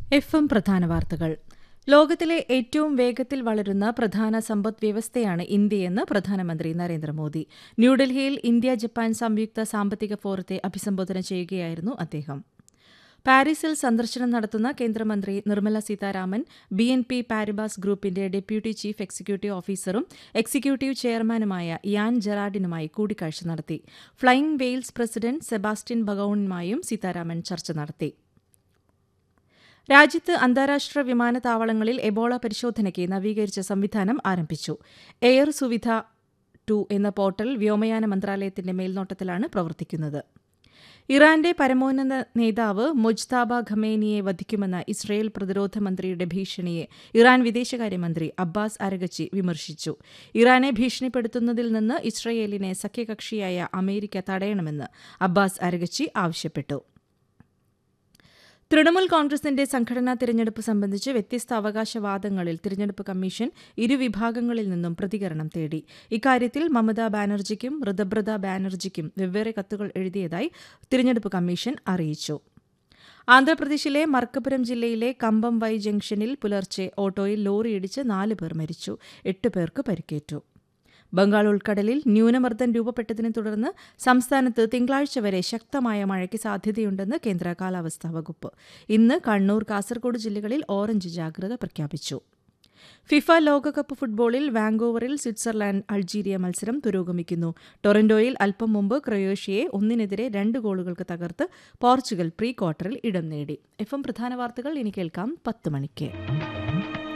F M പ്രധാന വാർത്തകൾ ലോകത്തിലെ ഏറ്റവും വേഗത്തിൽ വളരുന്ന പ്രധാന സമ്പദ് വ്യവസ്ഥയാണ് ഇന്ത്യയെന്ന് പ്രധാനമന്ത്രി നരേന്ദ്രമോദി ന്യൂഡൽഹിയിൽ ഇന്ത്യ ജപ്പാൻ സംയുക്ത സാമ്പത്തിക ഫോറത്തെ അഭിസംബോധന ചെയ്യുകയായിരുന്നു അദ്ദേഹം പാരീസിൽ സന്ദർശനം നടത്തുന്ന കേന്ദ്രമന്ത്രി Nirmala Sitharaman B N P Paribas ഗ്രൂപ്പിന്റെ ഡെപ്യൂട്ടി ചീഫ് എക്സിക്യൂട്ടീവ് ഓഫീസറും എക്സിക്യൂട്ടീവ് ചെയർമാനുമായ യാൻ ജെറാർഡിനുമായി കൂടിക്കാഴ്ച നടത്തി ഫ്ളൈയിംഗ് വെയിൽസ് പ്രസിഡന്റ് സെബാസ്റ്റ്യൻ ബഗൌണുമായും സീതാരാമൻ ചർച്ച നടത്തി രാജ്യത്ത് അന്താരാഷ്ട്ര വിമാനത്താവളങ്ങളിൽ എബോള പരിശോധനയ്ക്ക് നവീകരിച്ച സംവിധാനം ആരംഭിച്ചു എയർ സുവിധ ടു എന്ന പോർട്ടൽ വ്യോമയാന മന്ത്രാലയത്തിന്റെ മേൽനോട്ടത്തിലാണ് പ്രവർത്തിക്കുന്നത് ഇറാന്റെ പരമോന്നത നേതാവ് മൊജ്താബ ഖമേനിയെ വധിക്കുമെന്ന ഇസ്രയേൽ പ്രതിരോധ മന്ത്രിയുടെ ഭീഷണിയെ ഇറാൻ വിദേശകാര്യമന്ത്രി അബ്ബാസ് അരഗച്ചി വിമർശിച്ചു ഇറാനെ ഭീഷണിപ്പെടുത്തുന്നതിൽ നിന്ന് ഇസ്രയേലിനെ സഖ്യകക്ഷിയായ അമേരിക്ക തടയണമെന്ന് അബ്ബാസ് അരഗച്ചി ആവശ്യപ്പെട്ടു തൃണമൂൽ കോൺഗ്രസിന്റെ സംഘടനാ തിരഞ്ഞെടുപ്പ് സംബന്ധിച്ച് വ്യത്യസ്ത അവകാശവാദങ്ങളിൽ തിരഞ്ഞെടുപ്പ് കമ്മീഷൻ ഇരുവിഭാഗങ്ങളിൽ നിന്നും പ്രതികരണം തേടി ഇക്കാര്യത്തിൽ മമതാ ബാനർജിക്കും ഋതബ്രത ബാനർജിക്കും വെവ്വേറെ കത്തുകൾ എഴുതിയതായി തിരഞ്ഞെടുപ്പ് കമ്മീഷൻ അറിയിച്ചു ആന്ധ്രാപ്രദേശിലെ മർക്കപുരം ജില്ലയിലെ കമ്പം വൈ ജംഗ്ഷനിൽ പുലർച്ചെ ഓട്ടോയിൽ ലോറിയിടിച്ച് നാല് പേർ മരിച്ചു എട്ട് പേർക്ക് പരിക്കേറ്റു ബംഗാൾ ഉൾക്കടലിൽ ന്യൂനമർദ്ദം രൂപപ്പെട്ടതിനെ തുടർന്ന് സംസ്ഥാനത്ത് തിങ്കളാഴ്ച വരെ ശക്തമായ മഴയ്ക്ക് സാധ്യതയുണ്ടെന്ന് കേന്ദ്ര കാലാവസ്ഥാ വകുപ്പ് ഇന്ന് കണ്ണൂർ കാസർഗോഡ് ജില്ലകളിൽ ഓറഞ്ച് ജാഗ്രത പ്രഖ്യാപിച്ചു ഫിഫ ലോകകപ്പ് ഫുട്ബോളിൽ വാങ്കോവറിൽ സ്വിറ്റ്സർലാൻഡ് അൾജീരിയ മത്സരം പുരോഗമിക്കുന്നു ടൊറന്റോയിൽ അല്പം മുമ്പ് ക്രൊയേഷ്യയെ ഒന്നിനെതിരെ രണ്ട് ഗോളുകൾക്ക് തകർത്ത് പോർച്ചുഗൽ പ്രീ ക്വാർട്ടറിൽ ഇടം നേടി എഫ് എം പ്രധാന വാർത്തകൾ ഇനി കേൾക്കാം പത്ത് മണിക്ക്